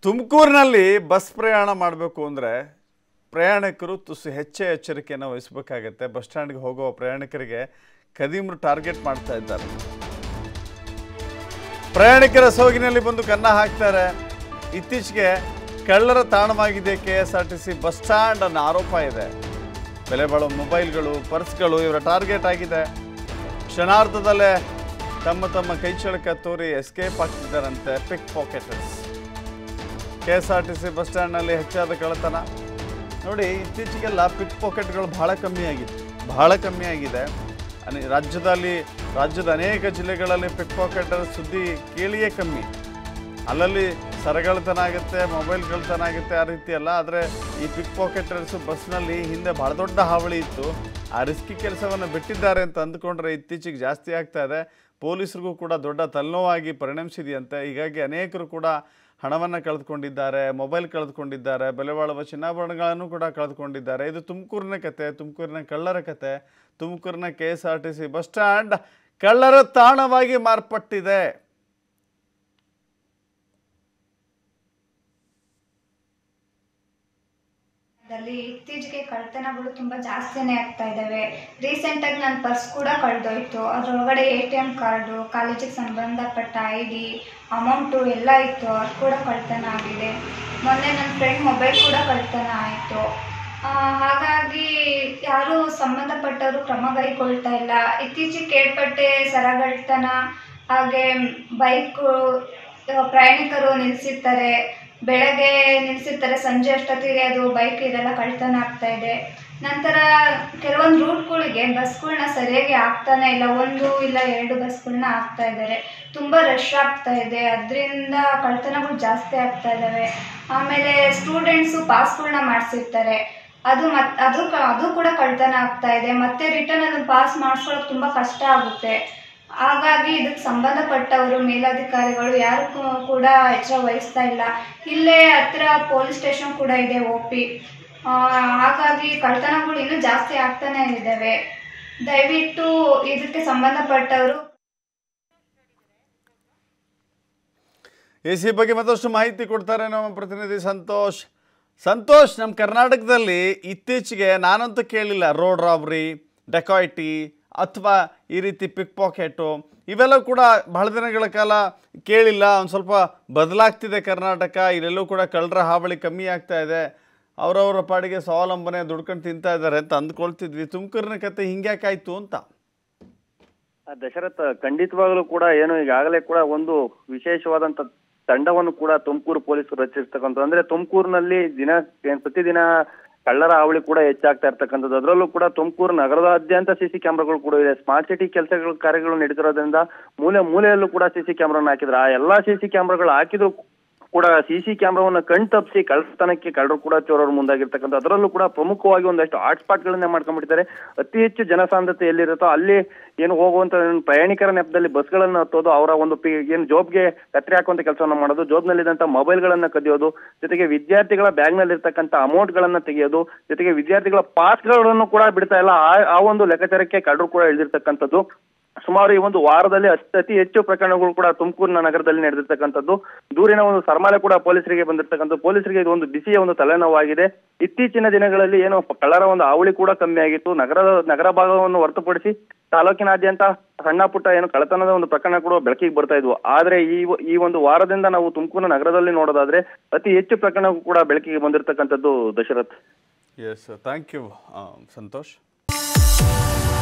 ತುಮಕೂರಿನಲ್ಲಿ ಬಸ್ ಪ್ರಯಾಣ ಮಾಡಬೇಕು ಅಂದರೆ ಪ್ರಯಾಣಿಕರು ತುಸು ಹೆಚ್ಚೇ ಎಚ್ಚರಿಕೆಯನ್ನು ವಹಿಸಬೇಕಾಗತ್ತೆ ಬಸ್ ಸ್ಟ್ಯಾಂಡ್ಗೆ ಹೋಗುವ ಪ್ರಯಾಣಿಕರಿಗೆ ಕದೀಮ್ರು ಟಾರ್ಗೆಟ್ ಮಾಡ್ತಾ ಇದ್ದಾರೆ ಪ್ರಯಾಣಿಕರ ಸೋಗಿನಲ್ಲಿ ಬಂದು ಕನ್ನ ಹಾಕ್ತಾರೆ ಇತ್ತೀಚೆಗೆ ಕಳ್ಳರ ತಾಣವಾಗಿದೆ K S R T C bus stand ಅನ್ನೋ ಆರೋಪ ಇದೆ ಬೆಲೆ ಬಾಳೋ ಮೊಬೈಲ್ಗಳು ಪರ್ಸ್ಗಳು ಇವರ ಟಾರ್ಗೆಟ್ ಆಗಿದೆ ಕ್ಷಣಾರ್ಧದಲ್ಲೇ ತಮ್ಮ ತಮ್ಮ ಕೈಚಳಕ ತೋರಿ ಎಸ್ಕೇಪ್ ಆಗ್ತಿದ್ದಾರಂತೆ pickpocketers K S R T C bus ಸ್ಟ್ಯಾಂಡ್ನಲ್ಲಿ ಹೆಚ್ಚಾದ ಕಳ್ಳತನ ನೋಡಿ ಇತ್ತೀಚೆಗೆಲ್ಲ ಪಿಕ್ ಪಾಕೆಟ್ಗಳು ಬಹಳ ಕಮ್ಮಿ ಆಗಿದೆ ಬಹಳ ಕಮ್ಮಿ ಆಗಿದೆ ಅನೆ ರಾಜ್ಯದಲ್ಲಿ ರಾಜ್ಯದ ಅನೇಕ ಜಿಲ್ಲೆಗಳಲ್ಲಿ ಪಿಕ್ ಪಾಕೆಟರ್ ಸುದ್ದಿ ಕೇಳಿಯೇ ಕಮ್ಮಿ ಅಲ್ಲಲ್ಲಿ ಸರಗಳತನ ಆಗುತ್ತೆ ಮೊಬೈಲ್ ಕಳ್ತನ ಆಗುತ್ತೆ ಆ ರೀತಿ ಅಲ್ಲ ಆದರೆ ಈ ಪಿಕ್ ಪಾಕೆಟರ್ಸು ಬಸ್ನಲ್ಲಿ ಹಿಂದೆ ಭಾಳ ದೊಡ್ಡ ಹಾವಳಿ ಇತ್ತು ಆ ರಿಸ್ಕಿ ಕೆಲಸವನ್ನು ಬಿಟ್ಟಿದ್ದಾರೆ ಅಂತ ಅಂದ್ಕೊಂಡ್ರೆ ಇತ್ತೀಚೆಗೆ ಜಾಸ್ತಿ ಆಗ್ತಾ ಇದೆ ಪೊಲೀಸರಿಗೂ ಕೂಡ ದೊಡ್ಡ ತಲೆನೋವಾಗಿ ಪರಿಣಮಿಸಿದೆಯಂತೆ ಹೀಗಾಗಿ ಅನೇಕರು ಕೂಡ ಹಣವನ್ನು ಕಳೆದುಕೊಂಡಿದ್ದಾರೆ ಮೊಬೈಲ್ ಕಳೆದುಕೊಂಡಿದ್ದಾರೆ ಬೆಲೆ ಬಾಳುವ ಚಿನ್ನಾಭರಣಗಳನ್ನು ಕೂಡ ಕಳೆದುಕೊಂಡಿದ್ದಾರೆ ಇದು ತುಮಕೂರಿನ ಕತೆ ತುಮಕೂರಿನ ಕಳ್ಳರ ಕತೆ ತುಮಕೂರಿನ K S R T C bus stand ಕಳ್ಳರ ತಾಣವಾಗಿ ಮಾರ್ಪಟ್ಟಿದೆ ದಲ್ಲಿ ಇತ್ತೀಚೆಗೆ ಕಳ್ತನಗಳು ತುಂಬಾ ಜಾಸ್ತಿನೇ ಆಗ್ತಾ ಇದ್ದಾವೆ ರೀಸೆಂಟ್ ಆಗಿ ನನ್ನ ಪರ್ಸ್ ಕೂಡ ಕಳೆದೋಯ್ತು ಅದ್ರೊಳಗಡೆ ಎ ಟಿ ಎಮ್ ಕಾರ್ಡು ಕಾಲೇಜಿಗೆ ಸಂಬಂಧಪಟ್ಟ ಐ ಡಿ ಅಮೌಂಟು ಎಲ್ಲ ಇತ್ತು ಅದು ಕೂಡ ಕಳ್ತನ ಆಗಿದೆ ಮೊನ್ನೆ ನನ್ನ ಫ್ರೆಂಡ್ ಮೊಬೈಲ್ ಕೂಡ ಕಳ್ತನ ಆಯಿತು ಹಾಗಾಗಿ ಯಾರು ಸಂಬಂಧಪಟ್ಟವರು ಕ್ರಮ ಕೈಗೊಳ್ತಾ ಇಲ್ಲ ಇತ್ತೀಚೆಗೆ ಕೇಳ್ಪಟ್ಟೆ ಸರಗಳ್ತನ ಹಾಗೆ ಬೈಕು ಪ್ರಯಾಣಿಕರು ನಿಲ್ಲಿಸಿರ್ತಾರೆ ಬೆಳಗ್ಗೆ ನಿಲ್ಲಿಸಿರ್ತಾರೆ ಸಂಜೆ ಅಷ್ಟೊತ್ತಿಗೆ ಅದು ಬೈಕ್ ಇದೆಲ್ಲ ಕಳ್ತನ ಆಗ್ತಾ ಇದೆ ನಂತರ ಕೆಲವೊಂದು ರೂಟ್ಗಳಿಗೆ ಬಸ್ಗಳನ್ನ ಸರಿಯಾಗಿ ಆಗ್ತಾನೆ ಇಲ್ಲ ಒಂದು ಇಲ್ಲ ಎರಡು ಬಸ್ಗಳನ್ನ ಆಗ್ತಾ ಇದ್ದಾರೆ ತುಂಬ ರಶ್ ಆಗ್ತಾ ಇದೆ ಅದರಿಂದ ಕಳ್ತನಗಳು ಜಾಸ್ತಿ ಆಗ್ತಾ ಇದ್ದಾವೆ ಆಮೇಲೆ ಸ್ಟೂಡೆಂಟ್ಸು ಪಾಸ್ಗಳನ್ನ ಮಾಡಿಸಿರ್ತಾರೆ ಅದು ಮತ್ ಅದು ಕ- ಅದು ಕೂಡ ಕಳ್ತನ ಆಗ್ತಾ ಇದೆ ಮತ್ತೆ ರಿಟರ್ನ್ ಅದನ್ನು ಪಾಸ್ ಮಾಡಿಸ್ಕೊಳ್ಳೋಕೆ ತುಂಬ ಕಷ್ಟ ಆಗುತ್ತೆ ಹಾಗಾಗಿ ಇದಕ್ಕೆ ಸಂಬಂಧಪಟ್ಟವರು ಮೇಲಾಧಿಕಾರಿಗಳು ಯಾರು ಕೂ- ಕೂಡ ಎಚ್ಚರ ವಹಿಸ್ತಾ ಇಲ್ಲ ಇಲ್ಲೇ ಹತ್ತಿರ ಪೊಲೀಸ್ ಸ್ಟೇಷನ್ ಕೂಡ ಇದೆ ಒ ಪಿ ಹಾಗಾಗಿ ಕಳ್ತನಗಳು ಇನ್ನೂ ಜಾಸ್ತಿ ಆಗ್ತಾನೆ ಇದ್ದಾವೆ ದಯವಿಟ್ಟು ಇದಕ್ಕೆ ಸಂಬಂಧಪಟ್ಟವರು ಎ ಸಿ ಬಗ್ಗೆ ಮತ್ತಷ್ಟು ಮಾಹಿತಿ ಕೊಡ್ತಾರೆ ನಮ್ಮ ಪ್ರತಿನಿಧಿ ಸಂತೋಷ್ ಸಂತೋಷ್ ನಮ್ಮ ಕರ್ನಾಟಕದಲ್ಲಿ ಇತ್ತೀಚೆಗೆ ನಾನಂತೂ ಕೇಳಿಲ್ಲ ರೋಡ್ ರಾಬ್ರಿ ಡೆಕಾಯ್ಟಿ ಅಥವಾ ಈ ರೀತಿ ಪಿಕ್ ಪಾಕೆಟು ಇವೆಲ್ಲ ಕೂಡ ಬಹಳ ದಿನಗಳ ಕಾಲ ಕೇಳಿಲ್ಲ ಒಂದು ಸ್ವಲ್ಪ ಬದಲಾಗ್ತಿದೆ ಕರ್ನಾಟಕ ಇಲ್ಲೆಲ್ಲೂ ಕೂಡ ಕಳ್ಳರ ಹಾವಳಿ ಕಮ್ಮಿ ಆಗ್ತಾ ಇದೆ ಅವರವರ ಪಾಡಿಗೆ ಸ್ವಾವಲಂಬನೆ ದುಡ್ಕೊಂಡು ತಿಂತಾ ಇದ್ದಾರೆ ಅಂತ ಅಂದ್ಕೊಳ್ತಿದ್ವಿ ತುಮಕೂರಿನ ಕತೆ ಹಿಂಗ್ಯಾಕಾಯ್ತು ಅಂತ ಆ ದಶರಥ್ ಖಂಡಿತವಾಗಲೂ ಕೂಡ ಏನು ಈಗಾಗಲೇ ಕೂಡ ಒಂದು ವಿಶೇಷವಾದಂತ ತಂಡವನ್ನು ಕೂಡ ತುಮಕೂರು ಪೊಲೀಸರು ರಚಿಸ್ತಕ್ಕಂಥದ್ದು ಅಂದ್ರೆ ತುಮಕೂರಿನಲ್ಲಿ ದಿನ ಏನ್ ಪ್ರತಿದಿನ ಕಳ್ಳರ ಹಾವಳಿ ಕೂಡ ಹೆಚ್ಚಾಗ್ತಾ ಇರ್ತಕ್ಕಂಥದ್ದು ಅದರಲ್ಲೂ ಕೂಡ ತುಮಕೂರು ನಗರದಾದ್ಯಂತ ಸಿಸಿ ಕ್ಯಾಮ್ರಾಗಳು ಕೂಡ ಇದೆ ಸ್ಮಾರ್ಟ್ ಸಿಟಿ ಕೆಲಸಗಳು ಕಾರ್ಯಗಳು ನಡೀತಿರೋದ್ರಿಂದ ಮೂಲೆ ಮೂಲೆಯಲ್ಲೂ ಕೂಡ ಸಿಸಿ ಕ್ಯಾಮ್ರಾನ ಹಾಕಿದ್ರು ಆ ಎಲ್ಲಾ ಸಿಸಿ ಕ್ಯಾಮ್ರಾಗಳು ಹಾಕಿದ್ರು ಕೂಡ ಸಿಸಿ ಕ್ಯಾಮ್ರಾವನ್ನ ಕಣ್ ತಪ್ಪಿಸಿ ಕಳ್ಳತನಕ್ಕೆ ಕಳ್ಳರು ಕೂಡ ಚೋರರು ಮುಂದಾಗಿರ್ತಕ್ಕಂಥ ಅದರಲ್ಲೂ ಕೂಡ ಪ್ರಮುಖವಾಗಿ ಒಂದಷ್ಟು ಹಾಟ್ ಗಳನ್ನೇ ಮಾಡ್ಕೊಂಡ್ಬಿಟ್ಟಿದ್ದಾರೆ ಅತಿ ಹೆಚ್ಚು ಜನಸಾಂದ್ರತೆ ಎಲ್ಲಿರುತ್ತೋ ಅಲ್ಲಿ ಏನು ಹೋಗುವಂತ ಏನು ಪ್ರಯಾಣಿಕರ ನೆಪದಲ್ಲಿ ಬಸ್ಗಳನ್ನ ಹತ್ತೋದು ಅವರ ಒಂದು ಪಿ ಏನು ಜೋಬ್ಗೆ ಕತ್ರಿ ಹಾಕುವಂತ ಕೆಲಸವನ್ನ ಮಾಡೋದು ಜೋಬ್ನಲ್ಲಿದ್ದಂತ ಮೊಬೈಲ್ಗಳನ್ನ ಕದಿಯೋದು ಜೊತೆಗೆ ವಿದ್ಯಾರ್ಥಿಗಳ ಬ್ಯಾಗ್ ನಲ್ಲಿ ಇರ್ತಕ್ಕಂಥ ಅಮೌಂಟ್ ಗಳನ್ನ ತೆಗೆಯೋದು ಜೊತೆಗೆ ವಿದ್ಯಾರ್ಥಿಗಳ ಪಾಸ್ಗಳನ್ನು ಕೂಡ ಬಿಡ್ತಾ ಇಲ್ಲ ಆ ಆ ಒಂದು ಲೆಕ್ಕಾಚಾರಕ್ಕೆ ಕಳ್ಳರು ಕೂಡ ಇಳಿದಿರ್ತಕ್ಕಂಥದ್ದು ಸುಮಾರು ಈ ಒಂದು ವಾರದಲ್ಲಿ ಅತಿ ಅತಿ ಹೆಚ್ಚು ಪ್ರಕರಣಗಳು ಕೂಡ ತುಮಕೂರಿನ ನಗರದಲ್ಲಿ ನಡೆದಿರ್ತಕ್ಕಂಥದ್ದು ದೂರಿನ ಒಂದು ಸರ್ಮಾಲೆ ಕೂಡ ಪೊಲೀಸರಿಗೆ ಬಂದಿರ್ತಕ್ಕಂಥ ಪೊಲೀಸರಿಗೆ ಇದು ಒಂದು ಬಿಸಿಯ ಒಂದು ತಲೆನೋವಾಗಿದೆ ಇತ್ತೀಚಿನ ದಿನಗಳಲ್ಲಿ ಏನು ಕಳ್ಳರ ಒಂದು ಹಾವಳಿ ಕೂಡ ಕಮ್ಮಿ ಆಗಿತ್ತು ನಗರದ ನಗರ ಭಾಗವನ್ನು ಹೊರತುಪಡಿಸಿ ತಾಲೂಕಿನಾದ್ಯಂತ ಸಣ್ಣ ಪುಟ್ಟ ಏನು ಕಳ್ಳತನದ ಒಂದು ಪ್ರಕರಣ ಕೂಡ ಬೆಳಕಿಗೆ ಬರ್ತಾ ಇದ್ವು ಆದ್ರೆ ಈ ವ- ಈ ಒಂದು ವಾರದಿಂದ ನಾವು ತುಮಕೂರು ನಗರದಲ್ಲಿ ನೋಡೋದಾದ್ರೆ ಅತಿ ಹೆಚ್ಚು ಪ್ರಕರಣ ಕೂಡ ಬೆಳಕಿಗೆ ಬಂದಿರತಕ್ಕಂಥದ್ದು Dasharath yes thank you Santosh